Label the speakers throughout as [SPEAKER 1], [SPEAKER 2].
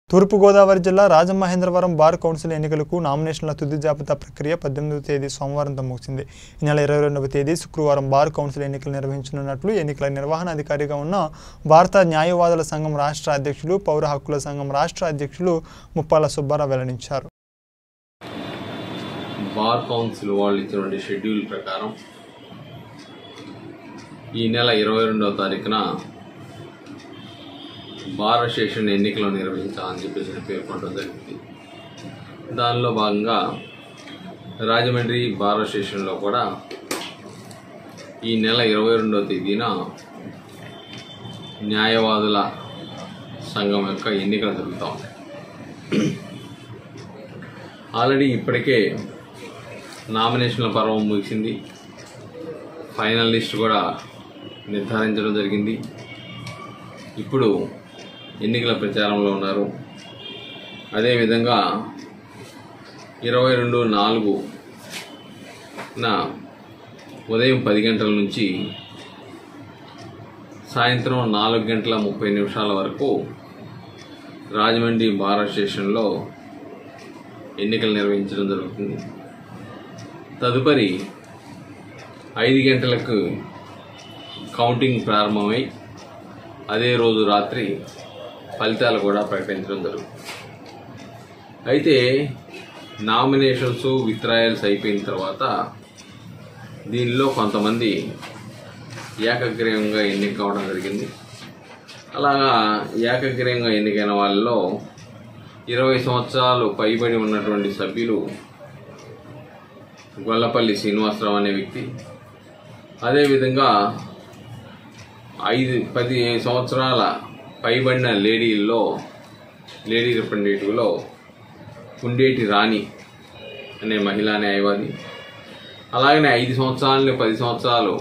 [SPEAKER 1] తూర్పుగోదావరి జిల్లా Rajamahendravaram bar council ఎన్నికలకు నామినేషన్ల తుది జాబితా ప్రక్రియ పద్దెనిమిదవ తేదీ సోమవారంతో ముగిసింది ఈ నెల ఇరవై రెండవ తేదీ శుక్రవారం బార్ కౌన్సిల్ ఎన్నికలు నిర్వహించనున్నట్లు ఎన్నికల నిర్వహణ అధికారిగా ఉన్న భారత న్యాయవాదుల సంఘం రాష్ట్ర అధ్యక్షులు పౌర హక్కుల సంఘం రాష్ట్ర అధ్యక్షులు ముప్పాల సుబ్బారావు వెల్లడించారు
[SPEAKER 2] బార్ కౌన్సిల్ వాళ్ళు ఇచ్చినటువంటి షెడ్యూల్ ప్రకారం ఈ నెల ఇరవై రెండవ తారీఖున బార్ అసోసియేషన్ ఎన్నికలు నిర్వహించాలని చెప్పేసి పేర్కొనడం జరిగింది దానిలో భాగంగా రాజమండ్రి బార్ అసోసియేషన్లో కూడా ఈ నెల ఇరవై రెండవ తేదీన న్యాయవాదుల సంఘం యొక్క ఎన్నికలు జరుగుతూ ఉన్నాయి ఆల్రెడీ ఇప్పటికే నామినేషన్ల పర్వం ముగిసింది ఫైనల్ లిస్ట్ కూడా నిర్ధారించడం జరిగింది ఇప్పుడు ఎన్నికల ప్రచారంలో ఉన్నారు అదేవిధంగా ఇరవై రెండు నాలుగు నా ఉదయం పది గంటల నుంచి సాయంత్రం నాలుగు గంటల ముప్పై నిమిషాల వరకు రాజమండ్రి బార్ స్టేషన్లో ఎన్నికలు నిర్వహించడం జరుగుతుంది తదుపరి ఐదు గంటలకు కౌంటింగ్ ప్రారంభమై అదే రోజు రాత్రి ఫలితాలు కూడా ప్రకటించడం జరుగుతుంది అయితే నామినేషన్స్ విత్రాయల్స్ అయిపోయిన తర్వాత దీనిలో కొంతమంది ఏకగ్రీవంగా ఎన్నిక కావడం జరిగింది అలాగా ఏకగ్రీవంగా ఎన్నికైన వాళ్ళలో ఇరవై సంవత్సరాలు పైబడి ఉన్నటువంటి సభ్యులు గొల్లపల్లి శ్రీనివాసరావు అనే వ్యక్తి అదేవిధంగా ఐదు పది సంవత్సరాల పైబడిన లేడీల్లో లేడీ రిప్రజెంటేటివ్లో కుండేటి రాణి అనే మహిళా న్యాయవాది అలాగనే ఐదు సంవత్సరాలు పది సంవత్సరాలు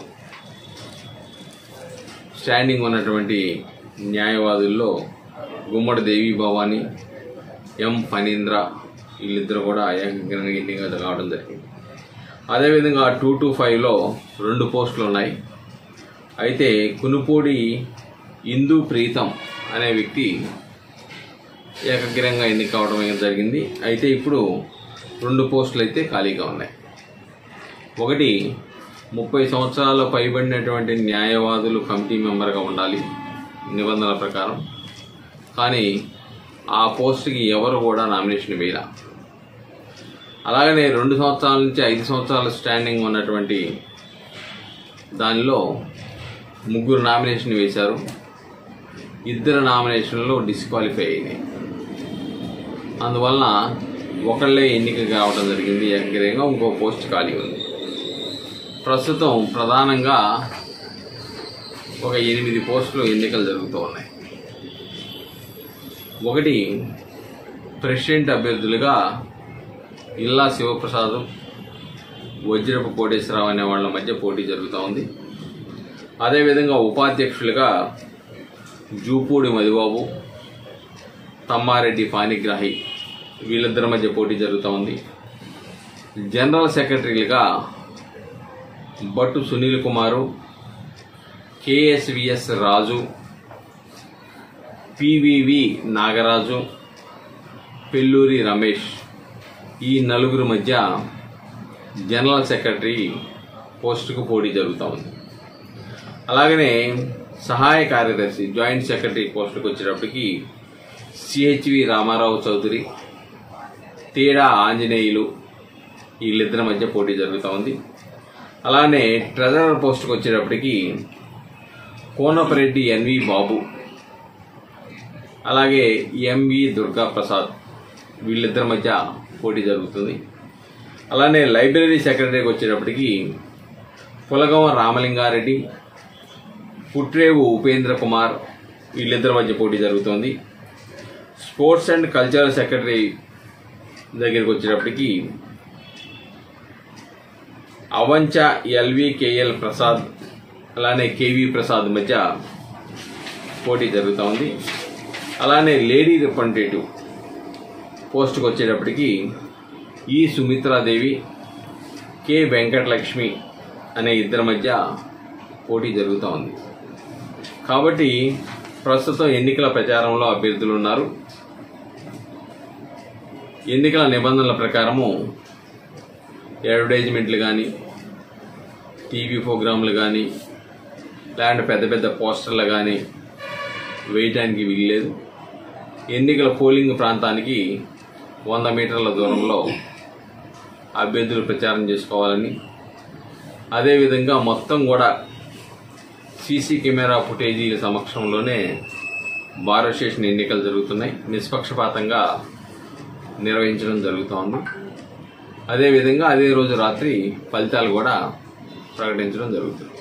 [SPEAKER 2] స్టాండింగ్ ఉన్నటువంటి న్యాయవాదుల్లో గుమ్మడి దేవి భవాని ఎం ఫణీంద్ర వీళ్ళిద్దరు కూడా ఏకగ్రంగా ఎన్నిక కావడం జరిగింది అదేవిధంగా టూ టూ ఫైవ్లో రెండు పోస్టులు ఉన్నాయి అయితే కునుపూడి ఇందు ప్రీతం అనే వ్యక్తి ఏకగ్రంగా ఎన్నిక కావడం జరిగింది అయితే ఇప్పుడు రెండు పోస్టులు అయితే ఖాళీగా ఉన్నాయి ఒకటి ముప్పై సంవత్సరాల పైబడినటువంటి న్యాయవాదులు కమిటీ మెంబర్గా ఉండాలి నిబంధనల ప్రకారం కానీ ఆ పోస్ట్కి ఎవరు కూడా నామినేషన్ వేయరా అలాగనే రెండు సంవత్సరాల నుంచి ఐదు సంవత్సరాల స్టాండింగ్ ఉన్నటువంటి దానిలో ముగ్గురు నామినేషన్ వేశారు ఇద్దరు నామినేషన్లు డిస్క్వాలిఫై అయినాయి అందువలన ఒకళ్ళే ఎన్నిక కావడం జరిగింది ఏకగ్రీయంగా ఇంకో పోస్ట్ ఖాళీ ఉంది ప్రస్తుతం ప్రధానంగా ఒక ఎనిమిది పోస్టులు ఎన్నికలు జరుగుతూ ఉన్నాయి ఒకటి ప్రెసిడెంట్ అభ్యర్థులుగా ఇల్లా శివప్రసాద్ వజ్రపు కోటేశ్వరరావు అనే వాళ్ళ మధ్య పోటీ జరుగుతూ ఉంది అదేవిధంగా ఉపాధ్యక్షులుగా జూపూడి మధుబాబు తమ్మారెడ్డి పానిగ్రాహి వీళ్ళిద్దరి మధ్య పోటీ జరుగుతూ ఉంది జనరల్ సెక్రటరీలుగా భట్టు సునీల్ కుమారు కేఎస్విఎస్ రాజు పివివి నాగరాజు పెల్లూరి రమేష్ ఈ నలుగురు మధ్య జనరల్ సెక్రటరీ పోస్టుకు పోటీ జరుగుతూ ఉంది అలాగనే సహాయ కార్యదర్శి జాయింట్ సెక్రటరీ పోస్టుకు వచ్చేటప్పటికి సిహెచ్వి రామారావు చౌదరి తేడా ఆంజనేయులు వీళ్ళిద్దరి మధ్య పోటీ జరుగుతూ ఉంది అలానే ట్రెజరర్ పోస్టుకు వచ్చేటప్పటికి కోనపరెడ్డి ఎన్వి బాబు అలాగే ఎంవి దుర్గా ప్రసాద్ వీళ్ళిద్దరి మధ్య పోటీ జరుగుతుంది అలానే లైబ్రరీ సెక్రటరీకి వచ్చేటప్పటికి పులగవ రామలింగారెడ్డి పుట్రేవు ఉపేంద్ర కుమార్ వీళ్ళిద్దరి మధ్య పోటీ జరుగుతోంది స్పోర్ట్స్ అండ్ కల్చరల్ సెక్రటరీ దగ్గరికి వచ్చేటప్పటికి అవంచ ఎల్వికేఎల్ ప్రసాద్ అలానే కేవి ప్రసాద్ మధ్య పోటీ జరుగుతూ ఉంది అలానే లేడీ రిప్రజెంటేటివ్ పోస్టుకు వచ్చేటప్పటికి ఈ సుమిత్రాదేవి కె వెంకటలక్ష్మి అనే ఇద్దరి మధ్య పోటీ జరుగుతూ ఉంది కాబట్టి ప్రస్తుతం ఎన్నికల ప్రచారంలో అభ్యర్థులు ఉన్నారు ఎన్నికల నిబంధనల ప్రకారము అడ్వర్టైజ్మెంట్లు కానీ టీవీ ప్రోగ్రాంలు కానీ లేదంటే పెద్ద పెద్ద పోస్టర్లు కానీ వేయటానికి వీల్లేదు ఎన్నికల పోలింగ్ ప్రాంతానికి వంద మీటర్ల దూరంలో అభ్యర్థులు ప్రచారం చేసుకోవాలని అదేవిధంగా మొత్తం కూడా సీసీ కెమెరా ఫుటేజీల సమక్షంలోనే భారత స్టేషన్ ఎన్నికలు జరుగుతున్నాయి నిష్పక్షపాతంగా నిర్వహించడం జరుగుతోంది అదేవిధంగా అదే రోజు రాత్రి ఫలితాలు కూడా ప్రకటించడం జరుగుతుంది